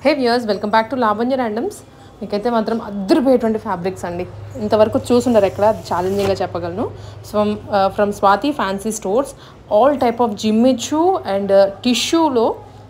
Hey viewers welcome back to Lavanya randoms మీకైతే మాత్రం అద్దరిపోయేటువంటి fabrics అండి ఇంతవరకు చూసుండరు ఎక్కడ ఛాలెంజింగ్గా చెప్పగలను so from Swathi fancy stores all type of Jimmy Choo and టిష్యూలో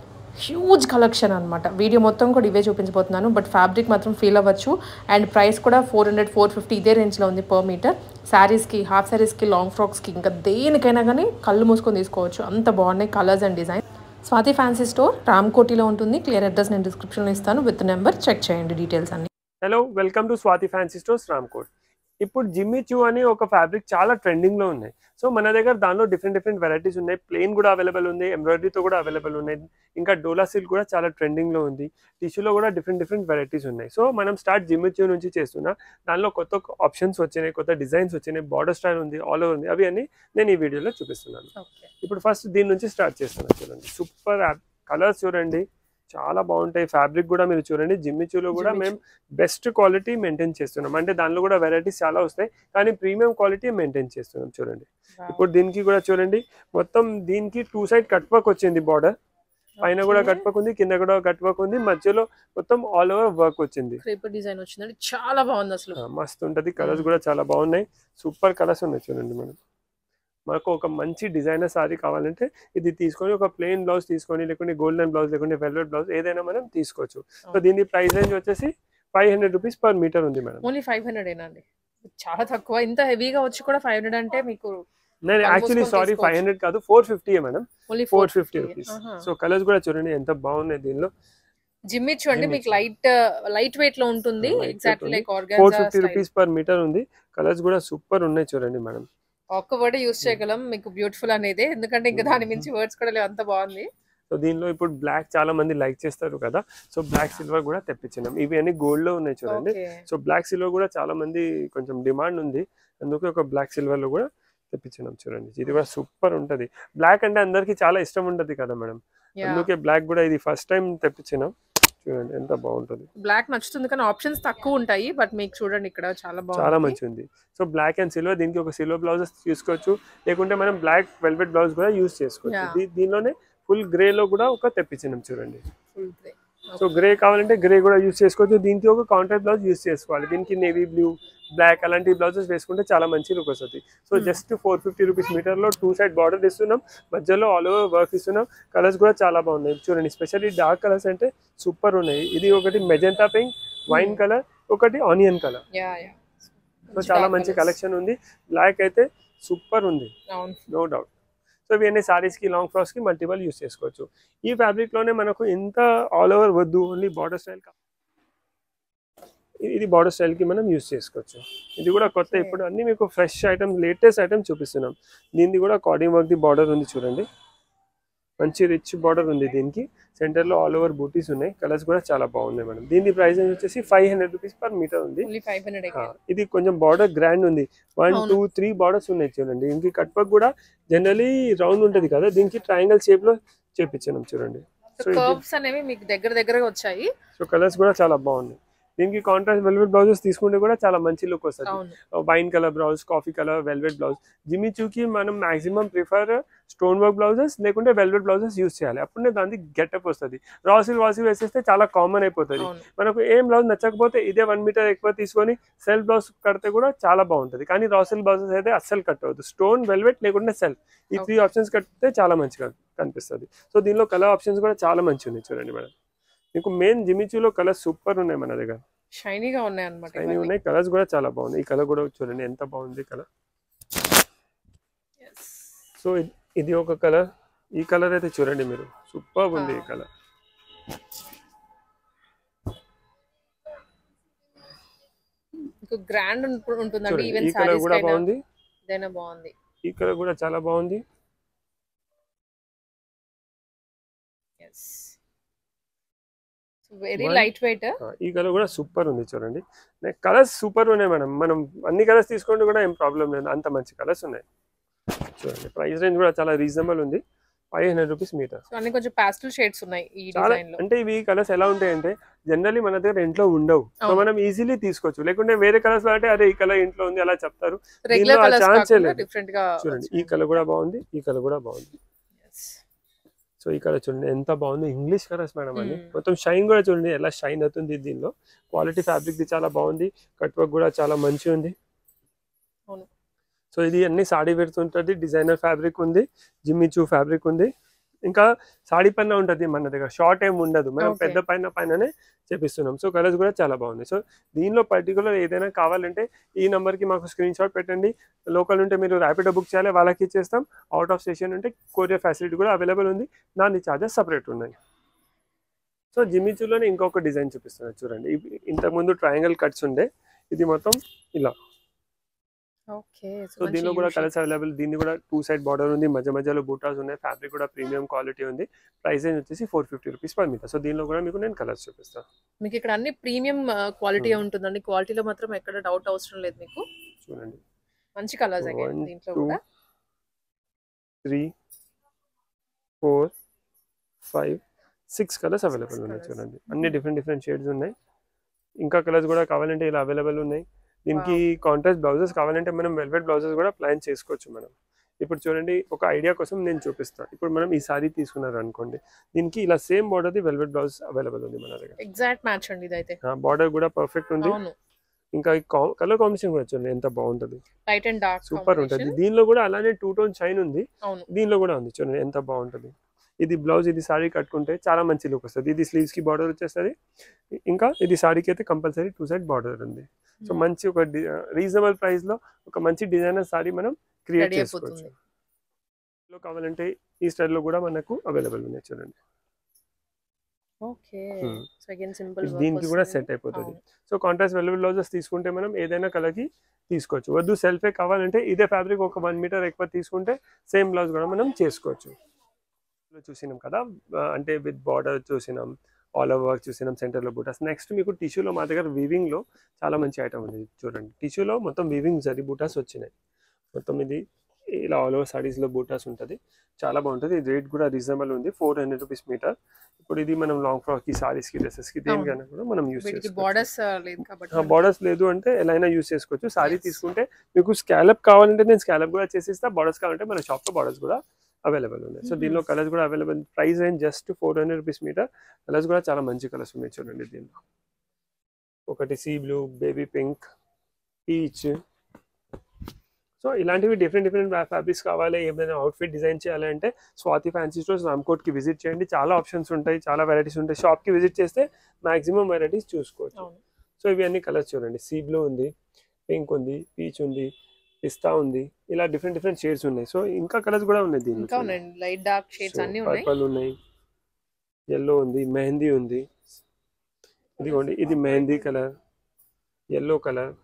హ్యూజ్ కలెక్షన్ అనమాట వీడియో మొత్తం కూడా ఇవే చూపించబోతున్నాను బట్ ఫ్యాబ్రిక్ మాత్రం ఫీల్ అవ్వచ్చు అండ్ ప్రైస్ కూడా ఫోర్ హండ్రెడ్ ఫోర్ ఫిఫ్టీ ఇదే రేంజ్లో ఉంది పర్ మీటర్ శారీస్కి హాఫ్ శారీస్కి లాంగ్ ఫ్రాక్స్కి ఇంకా దేనికైనా కానీ కళ్ళు మూసుకొని తీసుకోవచ్చు అంత బాగున్నాయి colours and design Swathi fancy store రామ్కోటిలో ఉంటుంది క్లియర్ అడ్రస్ నేను డిస్క్రిప్షన్లో ఇస్తాను విత్ నెంబర్ చెక్ చేయండి డీటెయిల్స్ అన్ని hello welcome to Swathi fancy stores Ramkot ఇప్పుడు జిమ్మి చూ అని ఒక ఫ్యాబ్రిక్ చాలా ట్రెండింగ్ లో ఉన్నాయి సో మన దగ్గర దానిలో డిఫరెంట్ డిఫరెంట్ వెరైటీస్ ఉన్నాయి ప్లెయిన్ కూడా అవైలబుల్ ఉంది ఎంబ్రాయిడరీతో కూడా అవైలబుల్ ఉన్నాయి ఇంకా డోలా సిల్క్ కూడా చాలా ట్రెండింగ్ లో ఉంది టిష్యూలో కూడా డిఫరెంట్ డిఫరెంట్ వెరైటీస్ ఉన్నాయి సో మనం స్టార్ట్ జిమ్మి చూ నుంచి చేస్తున్నా దానిలో కొత్త ఆప్షన్స్ వచ్చినాయి కొత్త డిజైన్స్ వచ్చినాయి బార్డర్ స్టైల్ ఉంది ఆల్ ఓవర్ ఉంది అవి అన్ని నేను ఈ వీడియోలో చూపిస్తున్నాను ఇప్పుడు ఫస్ట్ దీని నుంచి స్టార్ట్ చేస్తున్నాను చూడండి సూపర్ కలర్స్ చూడండి చాలా బాగుంటాయి ఫ్యాబ్రిక్ కూడా మీరు చూడండి జిమ్మిచూలో కూడా Jimmy మేము బెస్ట్ క్వాలిటీ మెయింటైన్ చేస్తున్నాం అంటే దానిలో కూడా వెరైటీస్ చాలా వస్తాయి కానీ ప్రీమియం క్వాలిటీ మెయింటైన్ చేస్తున్నాం చూడండి ఇప్పుడు దీనికి కూడా చూడండి మొత్తం దీనికి టూ సైడ్ కట్ వర్క్ వచ్చింది బార్డర్ పైన కూడా Okay. కట్ వర్క్ ఉంది కింద కూడా కట్ వర్క్ ఉంది మధ్యలో మొత్తం ఆల్ ఓవర్ వర్క్ వచ్చింది క్రేపర్ డిజైన్ వచ్చిందండి చాలా బాగుంది అసలు ఆ, మస్తు ఉంటది కలర్స్ Mm. కూడా చాలా బాగున్నాయి సూపర్ కలర్స్ ఉన్నాయి చూడండి మనం మనకు ఒక మంచి డిజైనర్ సారీ కావాలంటే ఇది తీసుకొని ఒక ప్లెయిన్ బ్లౌజ్ తీసుకొని లేకుంటే గోల్డెన్ బ్లౌజ్ లేకుంటే వెల్వెట్ బ్లౌజ్ ఏదైనా మనం తీసుకోవచ్చు సో Okay. దీని ప్రైస్ రేంజ్ వచ్చేసి five hundred rupees per metre ఉంది మేడం ఓన్లీ ఫైవ్ హండ్రెడ్ అండి చాలా తక్కువ ఇంత హెవీగా వచ్చి కూడా ఫైవ్ హండ్రెడ్ అంటే మీకు నేను Almost యాక్చువల్లీ కొంత సారీ తీసుకోవచ్చు. ఫైవ్ హండ్రెడ్ కాదు four fifty madam only four fifty rupees so colours కూడా చూడండి ఎంత బాగున్నాయి దీనిలో జిమ్ చూడండి మీకు Jimmy లైట్ లైట్ వెయిట్ లో ఉంటుంది Light weight ఎగ్జాక్ట్లీ ఉంది. Like four organza fifty rupees per metre ఉంది కలర్స్ కూడా సూపర్ ఉన్నాయి చూడండి మేడం ఒక్క వర్డ్ యూస్ చేయగలం మీకు బ్యూటిఫుల్ అనేది ఎందుకంటే ఇంకా దాని మించి వర్డ్స్ కూడా లేవు అంత బాగుంది సో దీనిలో ఇప్పుడు బ్లాక్ చాలా మంది లైక్ చేస్తారు కదా సో బ్లాక్ సిల్వర్ కూడా తెప్పించినాం ఇవి అన్ని గోల్డ్ లో ఉన్నాయి చూడండి ఓకే సో బ్లాక్ సిల్వర్ కూడా చాలా మంది కొంచెం డిమాండ్ ఉంది అందుకే ఒక బ్లాక్ సిల్వర్ లో కూడా తెప్పించినాం చూడండి ఇది కూడా సూపర్ ఉంటది బ్లాక్ అంటే అందరికి చాలా ఇష్టం ఉంటది కదా మేడం అందుకే బ్లాక్ కూడా ఇది ఫస్ట్ టైం తెప్పించినాం చూడండి ఎంత బాగుంటది బ్లాక్ నచ్చుతుంది కానీ ఆప్షన్స్ తక్కువ ఉంటాయి బట్ మీకు చూడండి ఇక్కడ చాలా చాలా బాగుంది మంచి ఉంది సో బ్లాక్ అండ్ సిల్వర్ దీనికి ఒక సిల్వర్ బ్లౌజెస్ తీసుకోవచ్చు లేకుంటే మనం బ్లాక్ వెల్వెట్ బ్లౌజ్ కూడా యూస్ చేసుకోవచ్చు Yeah. దీ- దీనిలోనే ఫుల్ గ్రే లో కూడా ఒక తెప్పించినాం చూడండి Full grey. సో గ్రే కావాలంటే గ్రే కూడా యూస్ చేసుకోవచ్చు దీనికి ఒక కాంట్రాక్ట్ బ్లౌజ్ యూస్ చేసుకోవాలి దీనికి నేవీ బ్లూ బ్లాక్ అలాంటి బ్లౌజెస్ వేసుకుంటే చాలా మంచి లుక్ వస్తుంది so Hmm. Just four fifty rupees metre లో టూ సైడ్ బార్డర్ ఇస్తున్నాం మధ్యలో ఆల్ ఓవర్ వర్క్ ఇస్తున్నాం కలర్స్ కూడా చాలా బాగున్నాయి చూడండి స్పెషల్లీ డార్క్ కలర్స్ అంటే సూపర్ ఉన్నాయి ఇది ఒకటి మెజెంటా పింక్ వైన్ కలర్ ఒకటి onion colour Yeah, yeah. So చాలా dark మంచి colours. కలెక్షన్ ఉంది బ్లాక్ అయితే సూపర్ ఉంది అవును నో డౌట్ సో ఇవన్నీ సారీస్ కి లాంగ్ ఫ్రాక్స్ కి మల్టిపల్ యూస్ చేసుకోవచ్చు ఈ ఫ్యాబ్రిక్ లోనే మనకు ఇంత ఆల్ ఓవర్ వద్దు ఓన్లీ బార్డర్ స్టైల్ ఇది బార్డర్ స్టైల్ కి మనం యూస్ చేసుకోవచ్చు ఇది కూడా కొత్త Okay. ఇప్పుడు అన్ని మీకు ఫ్రెష్ ఐటమ్ లేటెస్ట్ ఐటమ్ చూపిస్తున్నాం దీనిది కూడా కార్డింగ్ వర్క్ ది బార్డర్ ఉంది చూడండి మంచి రిచ్ బార్డర్ ఉంది దీనికి సెంటర్ లో ఆల్ ఓవర్ బూటీస్ ఉన్నాయి కలర్స్ కూడా చాలా బాగున్నాయి మేడం దీని ప్రైస్ వచ్చేసి five hundred rupees per metre ఉంది ఓన్లీ ఫైవ్ హండ్రెడ్ ఆ, ఇది కొంచెం బార్డర్ గ్రాండ్ ఉంది వన్ అవును. టూ త్రీ బార్డర్స్ ఉన్నాయి చూడండి దీనికి కట్ వర్క్ కూడా జనరలీ రౌండ్ ఉంటది కదా దీనికి ట్రయాంగల్ షేప్ లో చేపించాను చూడండి సో సో ఇది- కర్వ్స్ అనేవి మీకు దగ్గర దగ్గరగా వచ్చాయి సో కలర్స్ కూడా చాలా బాగున్నాయి దీనికి కాంట్రాస్ట్ వెల్వెట్ బ్లౌజెస్ తీసుకుంటే కూడా చాలా మంచి లుక్ వస్తుంది అవును wine colour blouse coffee colour velvet blouse Jimmy చూకి మనం maximum prefer stone work blouses లేకుంటే వెల్వెట్ బ్లౌజెస్ యూస్ చేయాలి అప్పుడే దానికి గెటప్ వస్తుంది రాసిల్ వాసి వేసేస్తే చాలా కామన్ అయిపోతుంది అవును మనకు ఏం బ్లౌజ్ నచ్చకపోతే ఇదే వన్ మీటర్ ఎక్కువ తీసుకొని సెల్ఫ్ బ్లౌజ్ కడితే కూడా చాలా బాగుంటుంది కానీ రాసిల్ బ్లౌజెస్ అయితే అస్సలు కట్ అవ్వదు స్టోన్ వెల్వెట్ లేకుంటే సెల్ఫ్ ఈ త్రీ ఆప్షన్స్ కడితే చాలా మంచిగా కనిపిస్తుంది సో దీనిలో కలర్ ఆప్షన్స్ కూడా చాలా మంచి ఉన్నాయి చూడండి మేడం మీకు మెయిన్ జిమిచూలో కలర్స్ సూపర్ ఉన్నాయి మన దగ్గర షైనీగా ఉన్నాయి అనమాట షైనీ ఉన్నాయి కలర్స్ కూడా చాలా బాగున్నాయి ఈ కలర్ కూడా చూడండి ఎంత బాగుంది కలర్ సో ఇ- ఇది ఒక కలర్ ఈ కలర్ అయితే చూడండి మీరు సూపర్ ఉంది ఈ Ah. కలర్ మీకు గ్రాండ్ ఉంటుందండి చూడండి ఈవెన్ ఈ కలర్ సారీస్ కూడా కైనా బాగుంది ఇదైనా బాగుంది ఈ కలర్ కూడా చాలా బాగుంది వెరీ One- లైట్ వెయిట్ ఆ, ఈ కలర్ కూడా సూపర్ ఉంది చూడండి కలర్స్ సూపర్ ఉన్నాయి మేడం మనం అన్ని కలర్స్ తీసుకుంటే కూడా ఏం ప్రాబ్లం లేదు అంత మంచి కలర్స్ ఉన్నాయి చూడండి ప్రైస్ రేంజ్ కూడా చాలా రీజనబుల్ ఉంది five hundred rupees metre so అన్ని కొంచెం పాస్టల్ షేడ్స్ ఉన్నాయి ఈ చాలా డిజైన్ లో అంటే ఇవి కలర్స్ ఎలా ఉంటాయంటే జనరల్లీ మన దగ్గర ఇంట్లో ఉండవు సో అవును. మనం ఈజీలీ తీసుకోవచ్చు లేకుంటే వేరే కలర్స్ లో అంటే అదే ఈ కలర్ ఇంట్లో ఉంది అలా చెప్తారు రెగ్యులర్ దీనిలో ఆ కలర్స్ chance ఏ కాకుండా లేదు. డిఫరెంట్ గా చూడండి ఈ కలర్ కూడా బాగుంది ఈ కలర్ కూడా బాగుంది సో ఈ కలర్ చూడండి ఎంత బాగుంది ఇంగ్లీష్ కలర్స్ మేడం అండి Mm. మొత్తం షైన్ కూడా చూడండి ఎలా షైన్ అవుతుంది దీనిలో క్వాలిటీ ఫ్యాబ్రిక్ ది చాలా బాగుంది కట్ వర్క్ కూడా చాలా మంచిగా ఉంది అవును. సో ఇది అన్ని సాడీ వేర్స్ ఉంటుంది డిజైనర్ ఫ్యాబ్రిక్ ఉంది జిమ్మిచూ ఫ్యాబ్రిక్ ఉంది ఇంకా సాడీ పైన ఉంటుంది మన దగ్గర షార్ట్ ఏం ఉండదు మనం Okay. పెద్ద పైన పైననే చేపిస్తున్నాం సో కలర్స్ కూడా చాలా బాగుంది సో దీనిలో పర్టికులర్ ఏదైనా కావాలంటే ఈ నెంబర్కి మాకు స్క్రీన్ షాట్ పెట్టండి లోకల్ ఉంటే మీరు ర్యాపిడో బుక్ చేయాలి వాళ్ళకి ఇచ్చేస్తాం అవుట్ ఆఫ్ స్టేషన్ ఉంటే కొరియర్ ఫెసిలిటీ కూడా అవైలబుల్ ఉంది దాని ఛార్జెస్ సపరేట్ ఉన్నాయి సో జిమ్మిచూలోనే ఇంకొక డిజైన్ చూపిస్తున్నాను చూడండి ఇవి- ఇంతకుముందు ట్రయాంగిల్ కట్స్ ఉండే ఇది మొత్తం ఇలా ఓకే సో దీనిలో కూడా కలర్స్ అవైలబుల్ దీన్ని కూడా టూ సైడ్ బార్డర్ ఉంది మధ్య మధ్యలో బూటాస్ ఉన్నాయి ఫ్యాబ్రిక్ కూడా ప్రీమియం క్వాలిటీ ఉంది ప్రైస్ రేంజ్ వచ్చేసి four fifty rupees per metre so దీనిలో కూడా మీకు నేను కలర్స్ చూపిస్తాను మీకు ఇక్కడ అన్ని ప్రీమియం క్వాలిటీ Hmm. ఉంటుందండి క్వాలిటీలో మాత్రం ఎక్కడ డౌట్ అవసరం లేదు మీకు చూడండి మంచి కలర్స్ అగైన్ One, దీంట్లో two, కూడా three four five six colours available ఉన్నాయి colours. చూడండి అన్ని డిఫరెంట్ డిఫరెంట్ షేడ్స్ ఉన్నాయి ఇంకా కలర్స్ కూడా కావాలంటే ఇలా అవైలబుల్ ఉన్నాయి దీనికి కాంట్రాస్ట్ బ్లౌజెస్ కావాలంటే మనం వెల్వెట్ బ్లౌజెస్ కూడా ప్లాన్ చేసుకోవచ్చు మనం ఇప్పుడు చూడండి ఒక ఐడియా కోసం నేను చూపిస్తాను ఇప్పుడు మనం ఈ సారీ తీసుకున్నారు అనుకోండి దీనికి ఇలా సేమ్ బార్డర్ది వెల్వెట్ బ్లౌజ్ అవైలబుల్ ఉంది మన దగ్గర ఎగ్జాక్ట్ మ్యాచ్ అండి ఇదైతే బార్డర్ కూడా పర్ఫెక్ట్ ఉంది అవును ఇంకా ఈ కలర్ కాంబినేషన్ కూడా చూడండి ఎంత బాగుంటుంది లైట్ అండ్ డార్క్ సూపర్ ఉంటుంది దీనిలో కూడా అలానే టూ టోన్ షైన్ ఉంది అవును దీనిలో కూడా ఉంది చూడండి ఎంత బాగుంటుంది ఇది బ్లౌజ్ ఇది సారీ కట్టుకుంటే చాలా మంచి లుక్ వస్తుంది ఇది స్లీవ్స్ కి బార్డర్ వచ్చేస్తుంది ఇంకా ఇది సారీకి అయితే కంపల్సరీ టూ సైడ్ బార్డర్ ఉంది సో Hmm. మంచి ఒక రీజనబుల్ ప్రైస్ లో ఒక మంచి డిజైనర్ సారీ మనం క్రియేట్ Ready చేసుకోవచ్చు అయిపోతుంది. లో కావాలంటే ఈ స్టైల్ లో కూడా మనకు అవైలబుల్ ఉన్నాయి చూడండి okay Hmm. So again simple ఇది దీనికి కూడా సెట్ అయిపోతుంది సో కాంట్రాస్ట్ వెల్వెట్ బ్లౌజెస్ తీసుకుంటే మనం ఏదైనా కలర్ కి తీసుకోవచ్చు వద్దు సెల్ఫే కావాలంటే ఇదే ఫ్యాబ్రిక్ ఒక వన్ మీటర్ ఎక్కువ తీసుకుంటే సేమ్ బ్లౌజ్ కూడా మనం చేసుకోవచ్చు లో చూసినాం కదా ఆ, అంటే విత్ బార్డర్ చూసినాం ఆల్ ఓవర్ వర్క్ చూసినాం సెంటర్లో బూటాస్ నెక్స్ట్ మీకు టిష్యూలో మా దగ్గర weaving లో చాలా మంచి ఐటమ్ ఉంది చూడండి టిష్యూలో మొత్తం వీవింగ్ జరి బూటాస్ వచ్చినాయి మొత్తం ఇది ఇలా ఆల్ ఓవర్ సారీస్లో బూటాస్ ఉంటుంది చాలా బాగుంటుంది ఇది రేట్ కూడా రీజనబుల్ ఉంది ఫోర్ హండ్రెడ్ రూపీస్ మీటర్ ఇప్పుడు ఇది మనం లాంగ్ ఫ్రాక్కి సారీస్కి డ్రెస్సెస్కి దేనికైనా కూడా మనం యూస్ వీటికి చేసుకోవచ్చు బార్డర్స్ లేదు కాబట్టి బార్డర్స్ లేదు అంటే ఎలా అయినా యూస్ చేసుకోవచ్చు సారీ Yes. తీసుకుంటే తీసుకుంటే మీకు స్కాలప్ కావాలంటే నేను స్కాలప్ కూడా చేసిస్తా బార్డర్స్ కావాలంటే మన షాప్ లో బార్డర్స్ కూడా అవైలబుల్ ఉన్నాయి సో Mhm. దీనిలో కలర్స్ కూడా available price range just four hundred rupees metre colours కూడా చాలా మంచి కలర్స్ ఉన్నాయి చూడండి దీనిలో ఒకటి sea blue baby pink peach so ఇలాంటివి డిఫరెంట్ డిఫరెంట్ ఫ్యాబ్రిక్స్ కావాలి ఏమైనా అవుట్ఫిట్ డిజైన్ చేయాలంటే స్వాతి ఫ్యాన్సీ స్టోర్స్ రామ్కోట్కి విజిట్ చేయండి చాలా ఆప్షన్స్ ఉంటాయి చాలా వెరైటీస్ ఉంటాయి షాప్కి విజిట్ చేస్తే మాక్సిమం వెరైటీస్ చూసుకోవచ్చు అవును సో ఇవి అన్ని కలర్స్ చూడండి సీ బ్లూ ఉంది పింక్ ఉంది పీచ్ ఉంది పిస్తా ఉంది ఇలా డిఫరెంట్ డిఫరెంట్ షేడ్స్ ఉన్నాయి సో ఇంకా కలర్స్ కూడా ఉన్నాయి దీనిలో ఇంకా ఉన్నాయండి లైట్ డార్క్ షేడ్స్ అన్ని ఉన్నాయి పర్పల్ ఉన్నాయి ఎల్లో ఉంది మెహందీ ఉంది ఇదిగోండి ఇది మెహందీ కలర్ ఎల్లో కలర్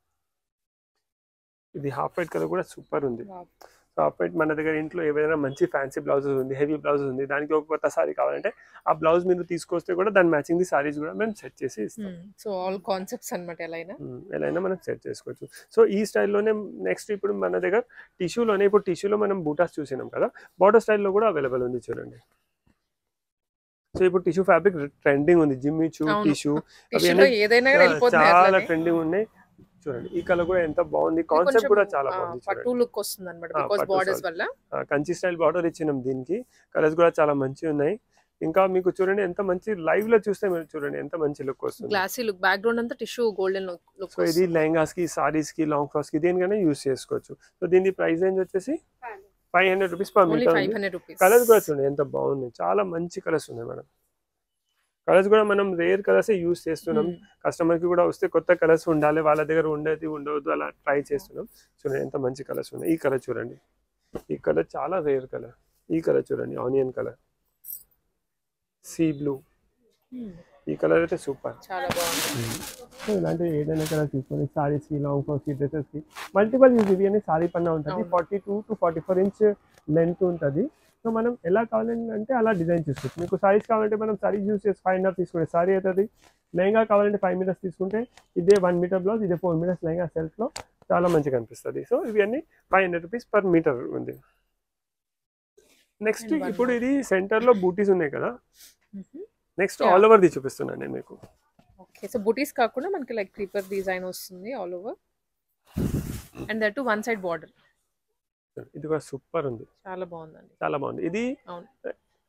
ఇది హాఫ్ వైట్ కలర్ కూడా సూపర్ ఉంది Wow. సో హాఫ్ వైట్ మన దగ్గర ఇంట్లో ఏదైనా మంచి ఫ్యాన్సీ బ్లౌజెస్ ఉంది హెవీ బ్లౌజెస్ ఉంది దానికి ఒక కొత్త సారీ కావాలంటే ఆ బ్లౌజ్ మీరు తీసుకొస్తే కూడా దాని మ్యాచింగ్ ది సారీస్ కూడా మేము సెట్ చేసి ఇస్తాం సో ఆల్ కాన్సెప్ట్స్ అన్నమాట ఎలా అయినా ఉమ్, ఎలా అయినా మనం సెట్ చేసుకోవచ్చు సో ఈ స్టైల్లోనే నెక్స్ట్ ఇప్పుడు మన దగ్గర టిష్యూలోనే ఇప్పుడు టిష్యూలో మనం బూటాస్ చూసినాం కదా బార్డర్ స్టైల్లో కూడా అవైలబుల్ ఉంది చూడండి సో ఇప్పుడు టిష్యూ ఫ్యాబ్రిక్ ట్రెండింగ్ ఉంది జిమ్మి చూ అవును. టిష్యూ టిష్యూలో ఏదైనా కూడా వెళ్ళిపోతుంది చాలా అట్లనే. ట్రెండింగ్ ఉన్నాయి చూడండి ఈ కలర్ కూడా ఎంత బాగుంది కాన్సెప్ట్ కొంచెం, కూడా చాలా ఆ, బాగుంది పట్టు చూడండి లుక్ వస్తుంది అనమాట ఆ, బికాస్ పట్టు బార్డర్స్ style. వల్ల ఆ, కంచి స్టైల్ బార్డర్ ఇచ్చినాం దీనికి కలర్స్ కూడా చాలా మంచిగా ఉన్నాయి ఇంకా మీకు చూడండి ఎంత మంచి లైవ్ లో చూస్తే మీరు చూడండి ఎంత మంచి లుక్ వస్తుంది గ్లాసీ లుక్ బ్యాక్గ్రౌండ్ అంతా టిష్యూ గోల్డెన్ లుక్ సో ఇది లెహంగాస్ కి సారీస్ కి లాంగ్ ఫ్రాక్స్ కి దేనికైనా యూస్ చేసుకోవచ్చు సో దీని ప్రైస్ రేంజ్ వచ్చేసి five hundred rupees per only metre five hundred rupees colours కూడా చూడండి ఎంత బాగున్నాయి చాలా మంచి కలర్స్ ఉన్నాయి మేడం కలర్స్ కూడా మనం రేర్ కలర్స్ యూస్ చేస్తున్నాం కస్టమర్ కి కూడా వస్తే కొత్త కలర్స్ ఉండాలి వాళ్ళ దగ్గర ఉండేది ఉండవద్దు అలా ట్రై చేస్తున్నాం చూడండి ఎంత మంచి కలర్స్ ఉన్నాయి ఈ కలర్ చూడండి ఈ కలర్ చాలా రేర్ కలర్ ఈ కలర్ చూడండి ఆనియన్ కలర్ సీ బ్లూ ఈ కలర్ అయితే సూపర్ చాలా బాగుంది సో ఇలాంటి ఏదైనా కలర్ తీసుకొని సారీస్ కి లాంగ్ ఫ్రాక్స్ కి డ్రెస్సెస్ కి మల్టిపల్ యూజ్ ఇవి అని సారీ పన్న ఉంటుంది అవును. Forty two to forty four inch length ఉంటుంది సో మనం ఎలా కావాలంటే అలా డిజైన్ చేసుకోవచ్చు మీకు సారీస్ కావాలంటే మనం సారీస్ యూస్ చేసి ఫైవ్ అండ్ హాఫ్ తీసుకుంటే సారీ అవుతుంది లెహంగా కావాలంటే ఫైవ్ మీటర్స్ తీసుకుంటే ఇదే వన్ మీటర్ బ్లౌజ్ ఇదే ఫోర్ మీటర్స్ లెహంగా సెల్ఫ్ లో చాలా మంచిగా అనిపిస్తుంది సో ఇవి అన్ని five hundred rupees per metre ఉంది నెక్స్ట్ And one ఇప్పుడు more. ఇది సెంటర్ లో బూటీస్ ఉన్నాయి కదా నెక్స్ట్ Yeah. ఆల్ ఓవర్ ది చూపిస్తున్నాను నేను మీకు ఓకే సో బుటీస్ కాకుండా మనకి లైక్ క్రీపర్ డిజైన్ వస్తుంది all over and that one side border ఇది కూడా సూపర్ ఉంది చాలా బాగుందండి చాలా బాగుంది ఇది అవును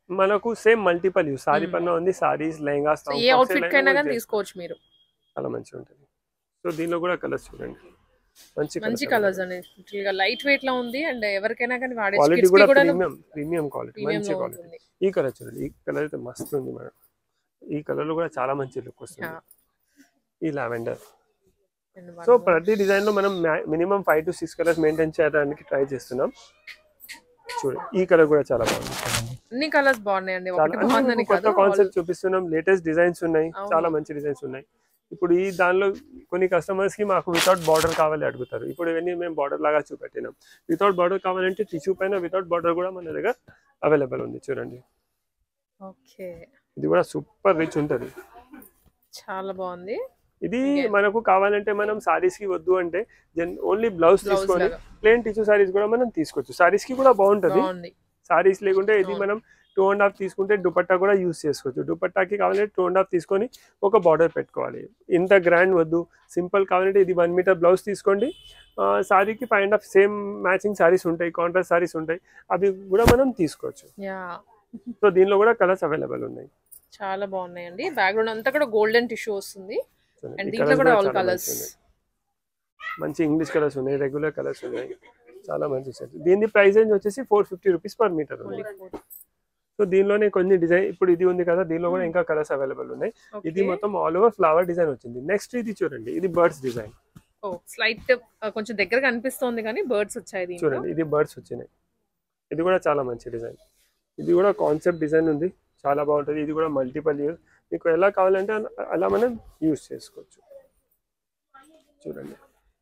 మనకు same multiple use sari Hmm. పన్నా ఉంది saris lehengas so a outfit కైనా కానీ తీసుకోవచ్చు మీరు చాలా మంచిగా ఉంటుంది సో దీనిలో కూడా కలర్స్ చూడండి మంచి మంచి కలర్స్ అండి లైట్ వెయిట్ లో ఉంది అండ్ ఎవరికైనా కానీ వాడే క్వాలిటీ kids కి కూడా కూడా ప్రీమియం ప్రీమియం క్వాలిటీ ప్రీమియం మంచి లో క్వాలిటీ ఉంటుంది ఈ కలర్ చూడండి ఈ కలర్ అయితే మస్తు ఉంది మేడం ఈ కలర్ లో కూడా చాలా మంచి లుక్ వస్తుంది Yeah. ఈ lavender And so one more. ప్రతి డిజైన్ లో మనం minimum five to six colours maintain చేయడానికి ట్రై చేస్తున్నాం చూడండి ఈ కలర్ కూడా చాలా బాగుంది అన్ని కలర్స్ బాగున్నాయండి చాలా ఒకటి అంటే బాగుందని మీకు కొత్త కాదు కాన్సెప్ట్ చూపిస్తున్నాం లేటెస్ట్ డిజైన్స్ ఉన్నాయి అవును. చాలా మంచి డిజైన్స్ ఉన్నాయి ఇప్పుడు ఈ దానిలో కొన్ని కస్టమర్స్ కి మాకు వితౌట్ బార్డర్ కావాలి అడుగుతారు ఇప్పుడు ఇవన్నీ మేము బార్డర్ లాగా చూపెట్టినాం వితౌట్ బార్డర్ కావాలంటే టిష్యూ పైన వితౌట్ బార్డర్ కూడా మన దగ్గర అవైలబుల్ ఉంది చూడండి ఓకే ఇది కూడా సూపర్ రిచ్ ఉంటుంది చాలా బాగుంది ఇది Okay. మనకు కావాలంటే మనం సారీస్ కి వద్దు అంటే జన్ ఓన్లీ బ్లౌజ్ బ్లౌజ్ తీసుకొని లాగా ప్లేన్ టిష్యూ సారీస్ కూడా మనం తీసుకోవచ్చు సారీస్ కి కూడా బాగుంటది బాగుంది సారీస్ లేకుంటే ఇది అవును. మనం టూ అండ్ హాఫ్ తీసుకుంటే దుపట్టా కూడా యూస్ చేసుకోవచ్చు దుపట్టాకి కావాలంటే టూ అండ్ హాఫ్ తీసుకొని ఒక బార్డర్ పెట్టుకోవాలి ఇంత గ్రాండ్ వద్దు సింపుల్ కావాలంటే ఇది వన్ మీటర్ బ్లౌజ్ తీసుకోండి సారీకి five and half same matching saris ఉంటాయి కాంట్రాస్ట్ సారీస్ ఉంటాయి అవి కూడా మనం తీసుకోవచ్చు యా సో దీనిలో కూడా కలర్స్ అవైలబుల్ ఉన్నాయి చాలా బాగున్నాయండి బ్యాక్గ్రౌండ్ అంతా కూడా గోల్డెన్ టిష్యూ వస్తుంది చూడండి. అండ్ ఈ దీంట్లో colours కూడా కూడా ఆల్ చాలా కలర్స్ మంచిగా ఉన్నాయి. మంచి ఇంగ్లీష్ కలర్స్ ఉన్నాయి రెగ్యులర్ కలర్స్ ఉన్నాయి చాలా మంచి సెట్ దీని ప్రైస్ రేంజ్ వచ్చేసి four fifty rupees per metre ఉంది సో దీనిలోనే కొన్ని డిజైన్ ఇప్పుడు ఇది ఉంది కదా దీనిలో కూడా ఇంకా కలర్స్ అవైలబుల్ ఉన్నాయి ఇది మొత్తం ఆల్ ఓవర్ ఫ్లవర్ డిజైన్ వచ్చింది నెక్స్ట్ ఇది చూడండి ఇది బర్డ్స్ డిజైన్ ఓ స్లైట్ కొంచెం దగ్గరగా అనిపిస్తోంది కానీ బర్డ్స్ వచ్చాయి దీంట్లో చూడండి ఇది బర్డ్స్ వచ్చినాయి ఇది కూడా చాలా మంచి డిజైన్ ఇది కూడా కాన్సెప్ట్ డిజైన్ ఉంది చాలా బాగుంటుంది ఇది కూడా మల్టిపల్ యూస్ మీకు ఎలా కావాలంటే అలా- అలా మనం యూస్ చేసుకోవచ్చు చూడండి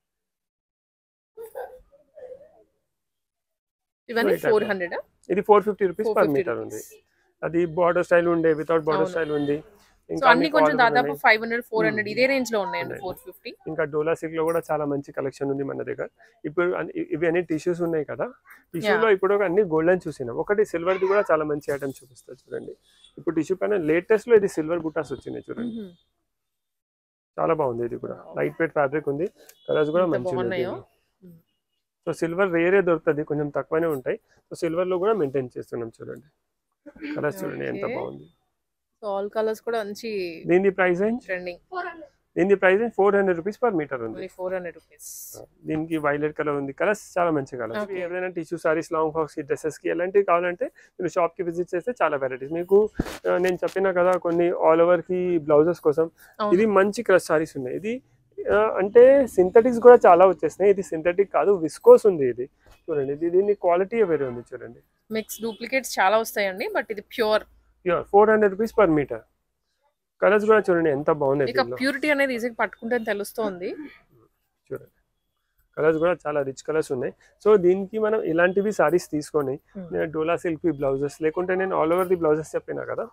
ఇవన్నీ Right, ఫోర్ right. హండ్రెడ్ ఇది four fifty rupees per metre ఉంది అది బార్డర్ స్టైల్ ఉండే వితౌట్ బార్డర్ అవును. స్టైల్ ఉంది సో ఇంకా అన్ని మీకు కొంచెం all దాదాపు ఉన్నాయి. Five hundred four hundred Hmm. ఇదే రేంజ్ లో ఉన్నాయండి ఉన్నాయి. ఫోర్ ఫిఫ్టీ ఇంకా డోలా సిల్క్ లో కూడా చాలా మంచి కలెక్షన్ ఉంది మన దగ్గర ఇప్పుడు అన్ని- ఇవి అన్ని టిష్యూస్ ఉన్నాయి కదా టిష్యూ లో ఇప్పుడు అన్ని గోల్డెన్ చూసినాం ఒకటి సిల్వర్ ది కూడా చాలా మంచి ఐటమ్ చూపిస్తారు చూడండి ఇప్పుడు టిష్యూ పైన లేటెస్ట్ లో ఇది సిల్వర్ బుటాస్ వచ్చినాయి చూడండి చాలా బాగుంది ఇది కూడా Wow. లైట్ వెయిట్ ఫ్యాబ్రిక్ ఉంది కలర్స్ కూడా ఎంత మంచిగా బాగున్నాయో. Hmm. సో సిల్వర్ రేరే దొరుకుతుంది కొంచెం తక్కువనే ఉంటాయి సో సిల్వర్ లో కూడా మెయింటైన్ చేస్తున్నాం చూడండి కలర్స్ చూడండి ఎంత Okay. బాగుంది సో ఆల్ కలర్స్ కూడా మంచి దీని ప్రైస్ రేంజ్ ట్రెండింగ్ దీని price range four hundred rupees per metre ఉంది ఓన్లీ ఫోర్ హండ్రెడ్ రూపీస్ దీనికి వైలెట్ కలర్ ఉంది కలర్స్ చాలా మంచి కలర్స్ Okay. ఏదైనా టిష్యూ సారీస్ లాంగ్ ఫ్రాక్స్ కి డ్రెస్సెస్ కి ఎలాంటివి కావాలంటే మీరు షాప్ కి విజిట్ చేస్తే చాలా వెరైటీస్ మీకు ఆ, నేను చెప్పిన కదా కొన్ని ఆల్ ఓవర్ కి బ్లౌజెస్ కోసం ఇది మంచి క్రష్ సారీస్ ఉన్నాయి ఇది ఆ, అంటే సింథటిక్స్ కూడా చాలా వచ్చేసినాయి ఇది సింథటిక్ కాదు విస్కోస్ ఉంది ఇది చూడండి ఇది దీని క్వాలిటీ వేరే ఉంది చూడండి మిక్స్ డూప్లికేట్స్ చాలా వస్తాయండి బట్ ఇది pure pure four hundred rupees per metre colours కూడా చూడండి ఎంత బాగున్నాయి ఇక దీనిలో ప్యూరిటీ అనేది ఈజీగా పట్టుకుంటే తెలుస్తోంది చూడండి కలర్స్ కూడా చాలా రిచ్ కలర్స్ ఉన్నాయి సో దీనికి మనం ఇలాంటివి సారీస్ తీసుకొని Hmm. నేను డోలా సిల్క్ బ్లౌజెస్ లేకుంటే నేను ఆల్ ఓవర్ ది బ్లౌజెస్ చెప్పినా కదా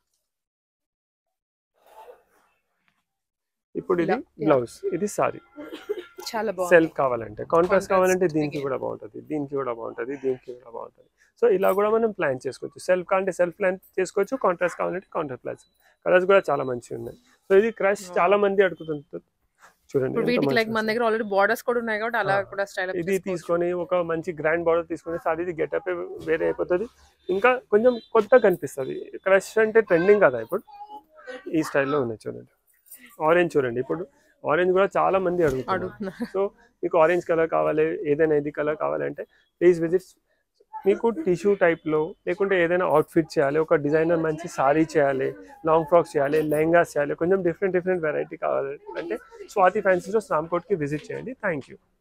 ఇప్పుడు ఇది ఇలా, ఇలా. బ్లౌజ్ ఇది సారీ చాలా బాగుంది సెల్ఫ్ కావాలంటే కాంట్రాస్ట్ Contrast కావాలంటే దీనికి again. కూడా బాగుంటుంది దీనికి కూడా బాగుంటుంది దీనికి కూడా బాగుంటుంది సో ఇలా కూడా మనం ప్లాన్ చేసుకోవచ్చు సెల్ఫ్ కావాలంటే సెల్ఫ్ ప్లాన్ చేసుకోవచ్చు కాంట్రాస్ట్ కావాలంటే కాంట్రాస్ట్ ప్లాన్ కలర్స్ కూడా చాలా మంచిగా ఉన్నాయి సో ఇది క్రష్ Wow. చాలా మంది అడుగుతుంటారు చూడండి ఇప్పుడు ఎంత వీటికి మంచిగా లైక్ మన దగ్గర ఆల్రెడీ బార్డర్స్ కూడా ఉన్నాయి కాబట్టి అలా ఆ. కూడా స్టైల్ ఇది తీసుకొని ఒక మంచి గ్రాండ్ బార్డర్ తీసుకొని సారీ గెటప్ వేరే అయిపోతుంది ఇంకా కొంచెం కొత్త కనిపిస్తుంది క్రష్ అంటే ట్రెండింగ్ కదా ఇప్పుడు ఈ స్టైల్లో ఉన్నాయి చూడండి ఆరెంజ్ చూడండి ఇప్పుడు ఆరెంజ్ కూడా చాలా మంది అడుగుతున్నారు అడుగుతున్నారు సో మీకు ఆరెంజ్ కలర్ కావాలి ఏదైనా ఇది కలర్ కావాలంటే ప్లీజ్ విజిట్ మీకు టిష్యూ టైప్లో లేకుంటే ఏదైనా అవుట్ఫిట్ చేయాలి ఒక డిజైనర్ మంచి సారీ చేయాలి లాంగ్ ఫ్రాక్స్ చేయాలి లెహంగాస్ చేయాలి కొంచెం డిఫరెంట్ డిఫరెంట్ వెరైటీ కావాలి అంటే స్వాతి ఫ్యాన్సీలో రామ్కోట్కి విజిట్ చేయండి థ్యాంక్ యూ